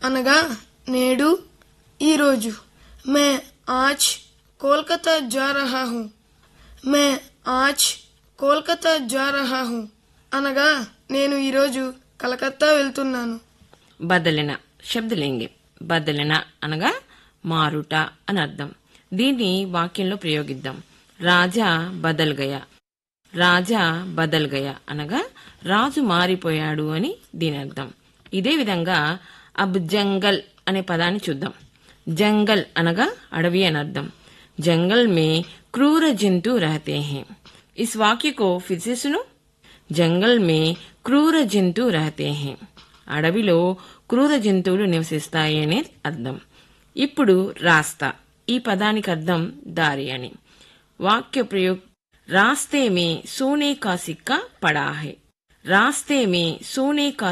అనగా నేడు ఈరోజు మే ఆజ్ కోల్కతా జా రహా హూ మే ఆజ్ కోల్కతా జా రహా హూ అనగా నేను ఈరోజు కలకత్తా వెళ్తున్నాను బదలిన శబ్దలింగి బదలిన అనగా మారుట అని అర్థం దీన్ని వాక్యంలో ప్రయోగిద్దాం రాజా బదల్ గయా రాజా బదల్ గయా అనగా రాజు మారిపోయాడు అని దీని అర్థం ఇదే విధంగా అబ్ జంగల్ అనే పదాన్ని చూద్దాం జంగల్ అనగా అడవి అని అర్థం जंगल में क्रूर जंतु रहते हैं इस वाक्य को फिर से सुनो జంగల్ మే క్రూర జంతు రహతే హే అడవిలో క్రూర జంతువులు నివసిస్తాయి అనే అర్థం ఇప్పుడు రాస్తా ఈ పదానికి అర్థం దారి అని వాక్య ప్రయోగ్ రాస్తే మే సోనే కా సిక్కా పడా హై రాస్తే మే సోనే కా